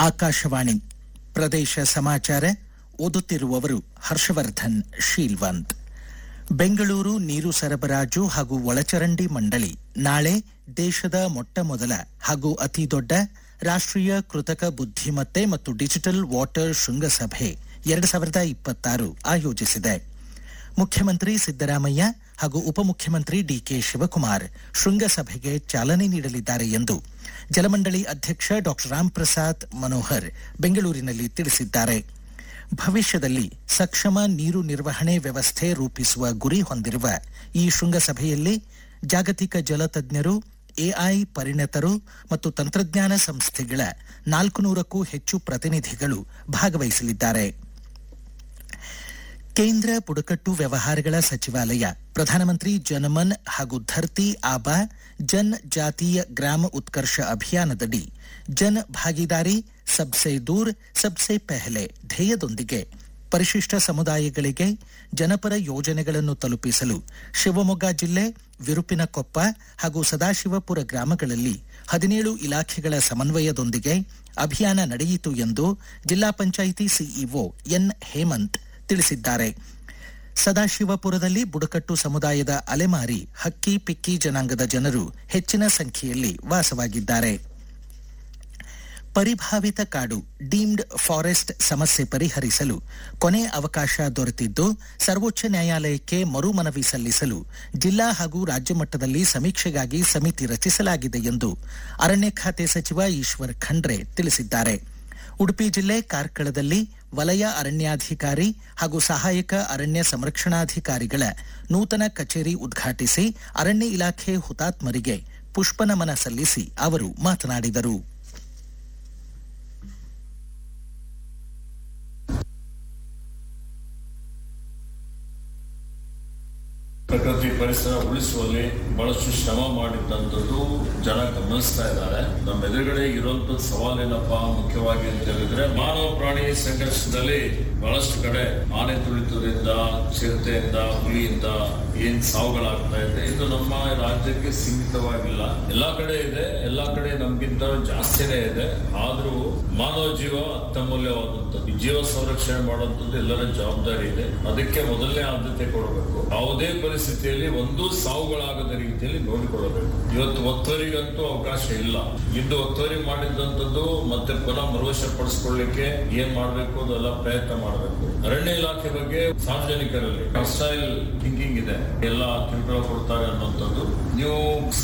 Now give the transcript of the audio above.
ಆಕಾಶವಾಣಿ ಪ್ರದೇಶ ಸಮಾಚಾರ ಓದುತ್ತಿರುವವರು ಹರ್ಷವರ್ಧನ್ ಶೀಲ್ವಂತ್ ಬೆಂಗಳೂರು ನೀರು ಸರಬರಾಜು ಹಾಗೂ ಒಳಚರಂಡಿ ಮಂಡಳಿ ನಾಳೆ ದೇಶದ ಮೊಟ್ಟ ಮೊದಲ ಹಾಗೂ ಅತಿ ದೊಡ್ಡ ರಾಷ್ಟ್ರೀಯ ಕೃತಕ ಬುದ್ಧಿಮತ್ತೆ ಮತ್ತು ಡಿಜಿಟಲ್ ವಾಟರ್ ಶೃಂಗಸಭೆ ಎರಡು ಸಾವಿರದ ಇಪ್ಪತ್ತಾರು ಆಯೋಜಿಸಿದೆ ಮುಖ್ಯಮಂತ್ರಿ ಸಿದ್ದರಾಮಯ್ಯ ಹಾಗೂ ಉಪಮುಖ್ಯಮಂತ್ರಿ ಡಿಕೆ ಶಿವಕುಮಾರ್ ಶೃಂಗಸಭೆಗೆ ಚಾಲನೆ ನೀಡಲಿದ್ದಾರೆ ಎಂದು ಜಲಮಂಡಳಿ ಅಧ್ಯಕ್ಷ ಡಾ ರಾಮ್ಪ್ರಸಾದ್ ಮನೋಹರ್ ಬೆಂಗಳೂರಿನಲ್ಲಿ ತಿಳಿಸಿದ್ದಾರೆ ಭವಿಷ್ಯದಲ್ಲಿ ಸಕ್ಷಮ ನೀರು ನಿರ್ವಹಣೆ ವ್ಯವಸ್ಥೆ ರೂಪಿಸುವ ಗುರಿ ಹೊಂದಿರುವ ಈ ಶೃಂಗಸಭೆಯಲ್ಲಿ ಜಾಗತಿಕ ಜಲತಜ್ಞರು ಎಐ ಪರಿಣತರು ಮತ್ತು ತಂತ್ರಜ್ಞಾನ ಸಂಸ್ಥೆಗಳ ನಾಲ್ಕು ನೂರಕ್ಕೂ ಹೆಚ್ಚು ಪ್ರತಿನಿಧಿಗಳು ಭಾಗವಹಿಸಲಿದ್ದಾರೆ ಕೇಂದ್ರ ಬುಡಕಟ್ಟು ವ್ಯವಹಾರಗಳ ಸಚಿವಾಲಯ ಪ್ರಧಾನಮಂತ್ರಿ ಜನಮನ್ ಹಾಗೂ ಧರ್ತಿ ಆಬಾ ಜನ್ ಜಾತೀಯ ಗ್ರಾಮ ಉತ್ಕರ್ಷ ಅಭಿಯಾನದಡಿ ಜನ್ ಭಾಗಿದಾರಿ ಸಬ್ಸೆ ದೂರ್ ಸಬ್ಸೆ ಪೆಹಲೆ ಧ್ಯೇಯದೊಂದಿಗೆ ಪರಿಶಿಷ್ಟ ಸಮುದಾಯಗಳಿಗೆ ಜನಪರ ಯೋಜನೆಗಳನ್ನು ತಲುಪಿಸಲು ಶಿವಮೊಗ್ಗ ಜಿಲ್ಲೆ ವಿರುಪಿನಕೊಪ್ಪ ಹಾಗೂ ಸದಾಶಿವಪುರ ಗ್ರಾಮಗಳಲ್ಲಿ ಹದಿನೇಳು ಇಲಾಖೆಗಳ ಸಮನ್ವಯದೊಂದಿಗೆ ಅಭಿಯಾನ ನಡೆಯಿತು ಎಂದು ಜಿಲ್ಲಾ ಪಂಚಾಯಿತಿ ಸಿಇಒ ಎನ್ ಹೇಮಂತ್ ತಿಳಿಸಿದ್ದಾರೆ ಸದಾಶಿವಪುರದಲ್ಲಿ ಬುಡಕಟ್ಟು ಸಮುದಾಯದ ಅಲೆಮಾರಿ ಹಕ್ಕಿ ಪಿಕ್ಕಿ ಜನಾಂಗದ ಜನರು ಹೆಚ್ಚಿನ ಸಂಖ್ಯೆಯಲ್ಲಿ ವಾಸವಾಗಿದ್ದಾರೆ ಪರಿಭಾವಿತ ಕಾಡು ಡೀಮ್ಡ್ ಫಾರೆಸ್ಟ್ ಸಮಸ್ಯೆ ಪರಿಹರಿಸಲು ಕೊನೆ ಅವಕಾಶ ದೊರೆತಿದ್ದು ಸರ್ವೋಚ್ಚ ನ್ಯಾಯಾಲಯಕ್ಕೆ ಮರು ಮನವಿ ಸಲ್ಲಿಸಲು ಜಿಲ್ಲಾ ಹಾಗೂ ರಾಜ್ಯ ಮಟ್ಟದಲ್ಲಿ ಸಮೀಕ್ಷೆಗಾಗಿ ಸಮಿತಿ ರಚಿಸಲಾಗಿದೆ ಎಂದು ಅರಣ್ಯ ಖಾತೆ ಸಚಿವ ಈಶ್ವರ್ ಖಂಡ್ರೆ ತಿಳಿಸಿದ್ದಾರೆ ಉಡುಪಿ ಜಿಲ್ಲೆ ಕಾರ್ಕಳದಲ್ಲಿ ವಲಯ ಅರಣ್ಯಾಧಿಕಾರಿ ಹಾಗೂ ಸಹಾಯಕ ಅರಣ್ಯ ಸಂರಕ್ಷಣಾಧಿಕಾರಿಗಳ ನೂತನ ಕಚೇರಿ ಉದ್ಘಾಟಿಸಿ ಅರಣ್ಯ ಇಲಾಖೆ ಹುತಾತ್ಮರಿಗೆ ಪುಷ್ಪನಮನ ಸಲ್ಲಿಸಿ ಅವರು ಮಾತನಾಡಿದರು ಪ್ರಕೃತಿ ಪರಿಸರ ಉಳಿಸುವಲ್ಲಿ ಬಹಳಷ್ಟು ಶ್ರಮ ಮಾಡಿದ್ದಂಥದ್ದು ಜನ ಗಮನಿಸ್ತಾ ಇದ್ದಾರೆ ನಮ್ಮ ಎದುರುಗಡೆ ಇರುವಂತ ಸವಾಲೇನಪ್ಪ ಮುಖ್ಯವಾಗಿ ಅಂತ ಹೇಳಿದ್ರೆ ಮಾನವ ಪ್ರಾಣಿ ಸಂಘರ್ಷದಲ್ಲಿ ಬಹಳಷ್ಟು ಕಡೆ ಆನೆ ತುಳಿತದಿಂದ ಚಿರತೆಯಿಂದ ಹುಲಿಯಿಂದ ಏನ್ ಸಾವುಗಳಾಗ್ತಾ ಇದೆ ಇದು ನಮ್ಮ ರಾಜ್ಯಕ್ಕೆ ಸೀಮಿತವಾಗಿಲ್ಲ ಎಲ್ಲಾ ಕಡೆ ಇದೆ ಎಲ್ಲಾ ಕಡೆ ನಮ್ಗಿಂತ ಜಾಸ್ತಿನೇ ಇದೆ ಆದ್ರೂ ಮಾನವ ಜೀವ ಅತ್ಯಮೂಲ್ಯವಾದಂಥದ್ದು ಈ ಜೀವ ಸಂರಕ್ಷಣೆ ಮಾಡುವಂಥದ್ದು ಎಲ್ಲರ ಜವಾಬ್ದಾರಿ ಇದೆ ಅದಕ್ಕೆ ಮೊದಲನೇ ಆದ್ಯತೆ ಕೊಡಬೇಕು ಯಾವುದೇ ಪರಿಸ್ಥಿತಿಯಲ್ಲಿ ಒಂದು ಸಾವುಗಳಾಗದ ರೀತಿಯಲ್ಲಿ ನೋಡಿಕೊಳ್ಳಬೇಕು ಇವತ್ತು ಒತ್ತುವರಿಗಂತೂ ಅವಕಾಶ ಇಲ್ಲ ಇಂದು ಒತ್ತುವರಿ ಮಾಡಿದಂಥದ್ದು ಮತ್ತೆ ಪುನಃ ಮರುವಶಪಡಿಸಿಕೊಳ್ಳಿಕ್ಕೆ ಏನ್ ಮಾಡಬೇಕು ಅದೆಲ್ಲ ಪ್ರಯತ್ನ ಮಾಡಬೇಕು ಅರಣ್ಯ ಇಲಾಖೆ ಬಗ್ಗೆ ಸಾರ್ವಜನಿಕರಲ್ಲಿ ಸ್ಟೈಲ್ ಥಿಂಕಿಂಗ್ ಇದೆ ಎಲ್ಲ ತಿಳ್ಕೊಳ್ಕೊಡ್ತಾರೆ ಅನ್ನುವಂಥದ್ದು ನೀವು